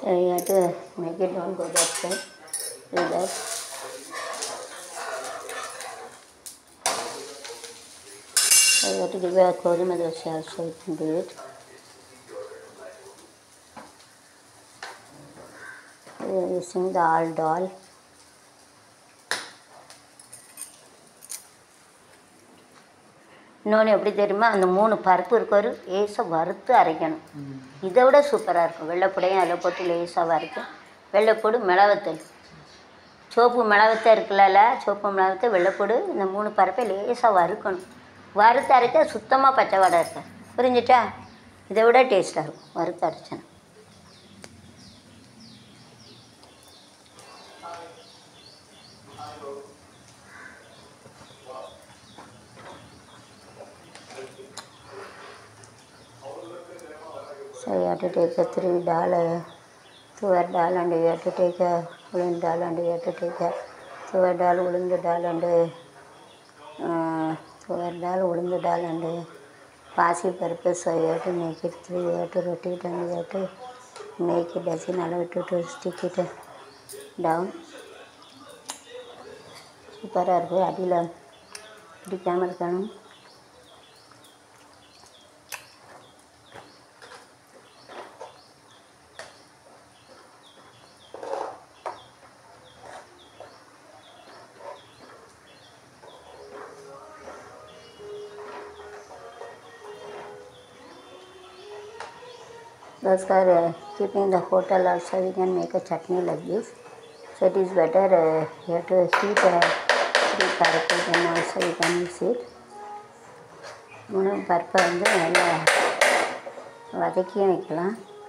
So you have to make it don't go that side. Do that. So you have to give a Kodima dosa also you can do it. We are using the all doll. இன்னொன்று எப்படி தெரியுமா அந்த மூணு பருப்பு இருக்கொரு லேசாக வறுத்து அரைக்கணும் இதை விட சூப்பராக இருக்கும் வெள்ளைப்பூடையும் அதில் போட்டு லேசாக வறுக்கும் வெள்ளைப்பூடு மிளவத்தல் சோப்பு மிளவத்தை இருக்குல்ல சோப்பு மிளவத்தை வெள்ளைப்பூடு இந்த மூணு பருப்பை லேசாக வறுக்கணும் வறுத்து அரைச்சா சுத்தமாக பச்சை வடை இருக்கும் புரிஞ்சுட்டா இதை விட டேஸ்ட்டாக இருக்கும் வறுத்து அரைச்சேன் So you have to take a three dal, uh, tuvar dal and you have to take a ulund dal and you have to take a tuvar dal, ulund dal and uh, tuvar dal, ulund dal and pasi purpose. So you have to make it three, you have to rotate and you have to make it doesn't allow it to, to stick it uh, down. சூப்பராக இருக்குது அடியில் பிடிக்காமல் இருக்கணும் Those are uh, keeping in the hotel also we can make a chutney like this. So it is better uh, you have to heat uh, three purple then also you can use it. மூணு பருப்பை வந்து நல்லா வதக்கியும் வைக்கலாம்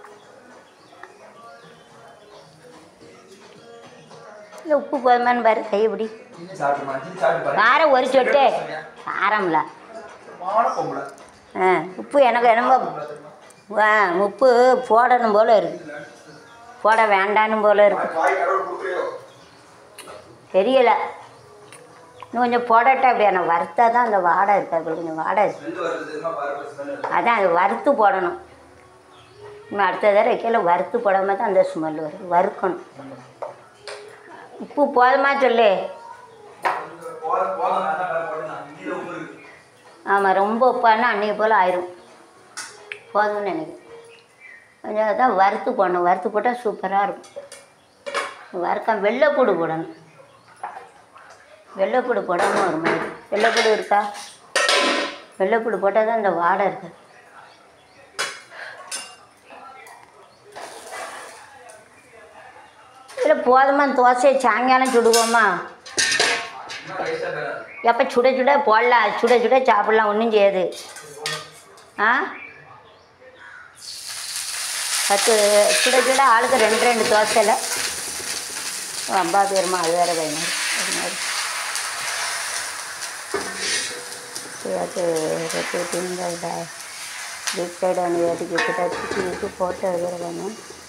இல்லை உப்பு போதுமான்னு பாரு கைப்பிடி சாப்பிடுமா சாப்பிட்டு பாரு காரம் ஒரு சொட்டு காரம்ல மான பொம்பளை ஆ உப்பு எனக்கு என்னமோ ஆ உப்பு போடணும் போல் இருக்கு போட வேண்டான்னு போல் இருக்கு வாய் கடவுள் கொடுக்குறியோ தெரியல இன்னும் கொஞ்சம் போடட்டா அப்படி ஆனால் வறுத்தா தான் அந்த வாடை இருக்காது கொஞ்சம் வாடை இருக்கு ஸ்மெல் வருது தெரியுமா பாரு ஸ்மெல் அதான் அது வறுத்து போடணும் இன்னும் அடுத்த தடவை வைக்கல வறுத்து போடாமல் தான் அந்த ஸ்மெல் வரும் வறுக்கணும் உப்பு போதுமா சொல்லு போத போதும் நான் தான் போட்டேன் இங்கே உப்பு இருக்கு ஆமாம் ரொம்ப உப்பானா அன்றைக்கி போல் ஆயிரும் போதும்னு நினைக்கிறேன் கொஞ்சம் அதான் வறுத்து போடணும் வறுத்து போட்டால் சூப்பராக இருக்கும் வறுக்க வெள்ளைப்பூடு போடணும் வெள்ளைப்பூடு போடாமல் ஒரு மாதிரி வெள்ளைப்பூடு இருக்கா வெள்ளைப்பூடு போட்டால் தான் இந்த வாடை இருக்கு இல்லை போதுமா தோசையை சாயங்காலம் சுடுவோமா இன்னும் ரைஸாக வேறு எப்போ சுட சுட போடலாம் சுட சுட சாப்பிடலாம் ஒன்றும் செய்யாது ஆ பத்து சுட சுட ஆளுக்கு ரெண்டு ரெண்டு தோசையில் அம்பா பேருமா அது வேறு பயமா அது மாதிரி அது ரொட்டேட்டிங் டீப் சைடு அனுப்பிட்டு கிட்ட போட்டு வேறு வேணும்